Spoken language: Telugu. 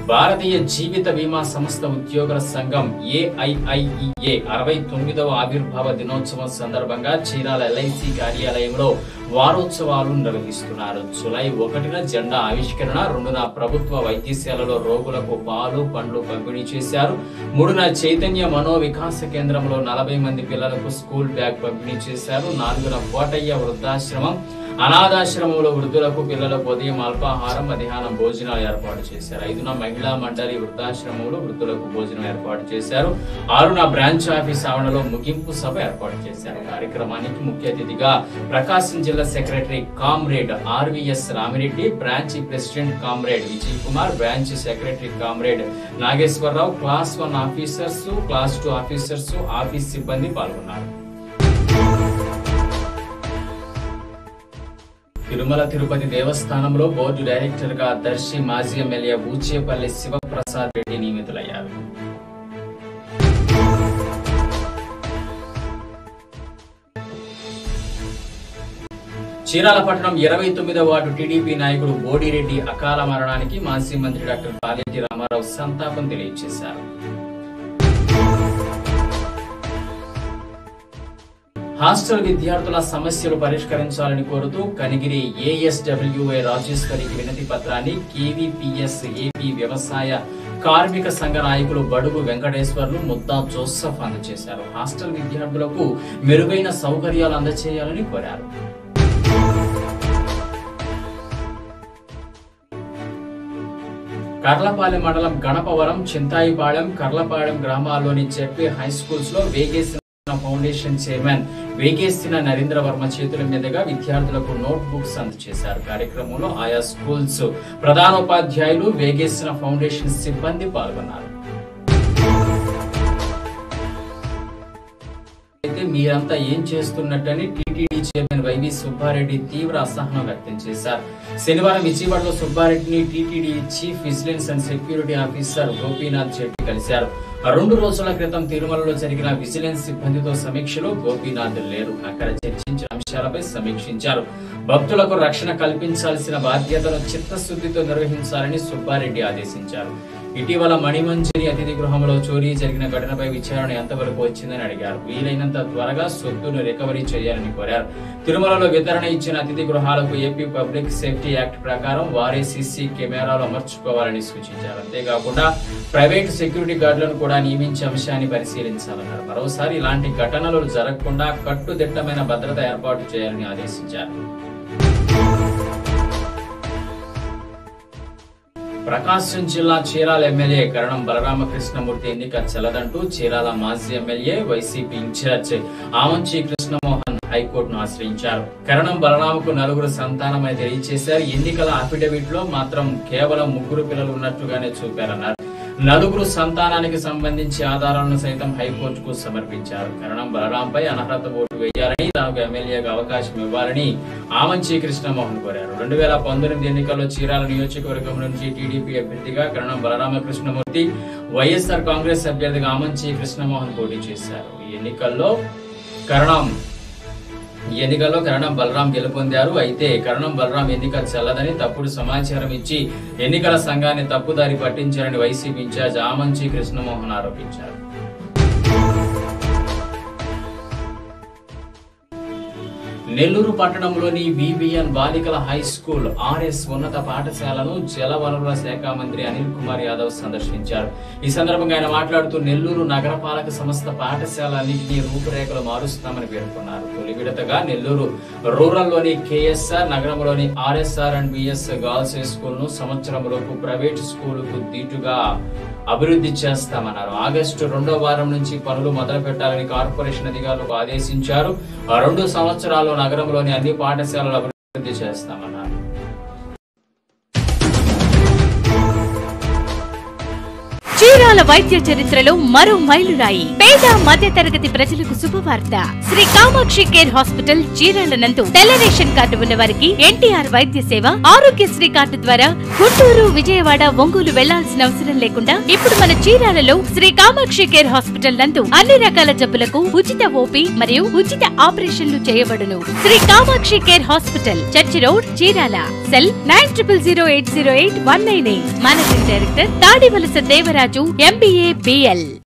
భారతీయ జీవిత బీమా సంస్థ ఉద్యోగుల సంఘం ఏఐఐఈఏ అరవై తొమ్మిదవ ఆవిర్భావ దినోత్సవం సందర్భంగా చీరాల ఎల్ఐసి కార్యాలయంలో వారోత్సవాలు నిర్వహిస్తున్నారు జులై ఒకటిన జెండా ఆవిష్కరణ రెండున ప్రభుత్వ వైద్యశాలలో రోగులకు పాలు పండ్లు పంపిణీ చేశారు మూడున చైతన్య మనో వికాస కేంద్రంలో నలభై మంది పిల్లలకు స్కూల్ బ్యాగ్ పంపిణీ చేశారు నాలుగున కోటయ్య వృద్ధాశ్రమం అనాథాశ్రమంలో వృద్ధులకు పిల్లలకు ఉదయం అల్పాహారం మధ్యాహ్నం భోజనాలు ఏర్పాటు చేశారు ఐదున మహిళా మండలి వృద్ధాశ్రమంలో వృద్ధులకు భోజనం ఏర్పాటు చేశారు ఆరున బ్రాంచ్ ఆఫీస్ ఆవరణలో ముగింపు సభ ఏర్పాటు చేశారు కార్యక్రమానికి ముఖ్య అతిథిగా ప్రకాశం జిల్లా secretary comrade RVS Ramireddy branch president comrade Vijay Kumar branch secretary comrade Nageswararao class one officers class two officers office సిబ్బంది పాల్గొన్నారు తిరుమల తిరుపతి దేవస్థానంలో బోర్డు డైరెక్టర్ గా దర్శి మాజీ ఎమ్మెల్యే బూచేపల్లి శివప్రసాద్ రెడ్డి నియమితులయ్యారు చీరాల పట్టణం ఇరవై తొమ్మిదవ వార్డు టీడీపీ నాయకుడు బోడిరెడ్డి అకాల మరణానికి మాజీ మంత్రి డాక్టర్ పాలెటి రామారావు సంతాపం తెలియజేశారు హాస్టల్ విద్యార్థుల సమస్యలు పరిష్కరించాలని కోరుతూ కనిగిరి ఏఎస్డబ్ల్యూఏ రాజేశ్వరికి వినతి పత్రాన్ని కేవీపీఎస్ ఏపీ వ్యవసాయ కార్మిక సంఘ నాయకులు బడుగు వెంకటేశ్వర్లు ముద్దా జోసఫ్ అందజేశారు హాస్టల్ విద్యార్థులకు మెరుగైన సౌకర్యాలు అందజేయాలని కోరారు కర్లపాలెం మండలం గణపవరం చింతాయిపాళెం కర్లపాలెం గ్రామాల్లోని జెడ్పీ హై స్కూల్స్ లో వేగేసిన ఫౌండేషన్ చైర్మన్ వేగేసిన నరేంద్ర వర్మ చేతుల మీదుగా విద్యార్థులకు నోట్ బుక్స్ అందజేశారు కార్యక్రమంలో ఆయా స్కూల్స్ ప్రధానోపాధ్యాయులు వేగేసిన ఫౌండేషన్ సిబ్బంది పాల్గొన్నారు అయితే మీరంతా ఏం చేస్తున్నట్టని టీటీడీ చైర్మన్ వైవి సుబ్బారెడ్డి తీవ్ర అసహనం వ్యక్తం చేశారు శనివారం విజయవాడలో సుబ్బారెడ్డిని TTD chief vigilance and security officer Gopinath Reddy కలిశారు రెండు రోజుల క్రితం తిరుమలలో జరిగిన విజిలెన్స్ సిబ్బందితో సమీక్షలో గోపీనాథ్ లేరు అక్కడ చర్చించిన అంశాలపై సమీక్షించారు భక్తులకు రక్షణ కల్పించాల్సిన బాధ్యతను చిత్తశుద్ధితో నిర్వహించాలని సుబ్బారెడ్డి ఆదేశించారు ఇటీవల మణిమంజరి అతిథి గృహంలో చోరీ జరిగిన ఘటనపై విచారణ ఎంతవరకు వచ్చిందని అడిగారు వీలైనంత త్వరగా సొత్తును రికవరీ చేయాలని కోరారు తిరుమలలో వితరణ ఇచ్చిన అతిథి గృహాలకు ఏపీ పబ్లిక్ సేఫ్టీ యాక్ట్ ప్రకారం వారే సీసీ కెమెరాలు అమర్చుకోవాలని సూచించారు అంతేకాకుండా ప్రైవేట్ సెక్యూరిటీ గార్డులను కూడా నియమించే అంశాన్ని పరిశీలించాలన్నారు మరోసారి ఇలాంటి ఘటనలు జరగకుండా కట్టుదిట్టమైన భద్రత ఏర్పాటు చేయాలని ఆదేశించారు ప్రకాశం జిల్లా చీరాల ఎమ్మెల్యే కరణం బలరామకృష్ణమూర్తి ఎన్నిక చెల్లదంటూ చీరాల మాజీ MLA YCP incharge Amanchi Krishnamohan హైకోర్టును ఆశ్రయించారు కరణం బలరామకు నలుగురు సంతానమని తెలియజేశారు ఎన్నికల అఫిడవిట్ లో మాత్రం కేవలం ముగ్గురు పిల్లలు ఉన్నట్టుగానే చూపారన్నారు నలుగురు సంతానానికి సంబంధించి ఆధారాలను సైతం హైకోర్టుకు సమర్పించారు కరణం బలరాంపై అనర్హత ఓటు వేయాలని తనకు ఎమ్మెల్యేగా అవకాశం ఇవ్వాలని ఆమంచి కృష్ణమోహన్ కోరారు రెండు వేల పంతొమ్మిది ఎన్నికల్లో చీరాల నియోజకవర్గం నుంచి టీడీపీ అభ్యర్థిగా కరణం బలరామకృష్ణమూర్తి వైఎస్ఆర్ కాంగ్రెస్ అభ్యర్థిగా ఆమంచి కృష్ణమోహన్ పోటీ చేశారు ఈ ఎన్నికల్లో కరణం ఈ ఎన్నికల్లో కరణం బలరాం గెలుపొందారు అయితే కరణం బలరాం ఎన్నిక చెల్లదని తప్పుడు సమాచారం ఇచ్చి ఎన్నికల సంఘాన్ని తప్పుదారి పట్టించారని వైసీపీ ఇన్ఛార్జ్ ఆమంచి కృష్ణమోహన్ ఆరోపించారు నెల్లూరు పట్టణంలోని విబిఎన్ బాలికల హై స్కూల్ ఆర్ఎస్ ఉన్నత పాఠశాలను జలవనరుల శాఖ మంత్రి అనిల్ కుమార్ యాదవ్ సందర్శించారు ఈ సందర్భంగా ఆయన మాట్లాడుతూ నెల్లూరు నగరపాలక సంస్థ పాఠశాలన్నింటినీ రూపురేఖలు మారుస్తామని పేర్కొన్నారు తొలి విడతగా నెల్లూరు రూరల్లోని కేఎస్ఆర్ నగరంలోని RSR and BS girls high school ను సంవత్సరంలోపు ప్రైవేట్ స్కూలుకు దీటుగా అభివృద్ధి చేస్తామన్నారు ఆగస్టు రెండో వారం నుంచి పనులు మొదలు పెట్టాలని కార్పొరేషన్ అధికారులకు ఆదేశించారు ఆ రెండు సంవత్సరాల్లో నగరంలోని అన్ని పాఠశాలలు అభివృద్ధి చేస్తామన్నారు చీరాల వైద్య చరిత్రలో మరో మైలురాయి పేద మధ్య తరగతి ప్రజలకు శుభవార్త శ్రీ కామాక్షి కేర్ హాస్పిటల్ చీరాల నందు తెల్ల రేషన్ కార్డు ఉన్న వారికి ఎన్టీఆర్ వైద్య సేవ ఆరోగ్యశ్రీ కార్డు ద్వారా గుంటూరు విజయవాడ ఒంగోలు వెళ్లాల్సిన అవసరం లేకుండా ఇప్పుడు మన చీరాలలో శ్రీ కామాక్షి కేర్ హాస్పిటల్ నందు అన్ని రకాల జబ్బులకు ఉచిత ఓపీ మరియు ఉచిత ఆపరేషన్లు చేయబడును Sri Kamakshi care hospital church road Chirala cell nine triple zero eight zero eight one nine eight managing director Tadivalasa Devaraju MBA BL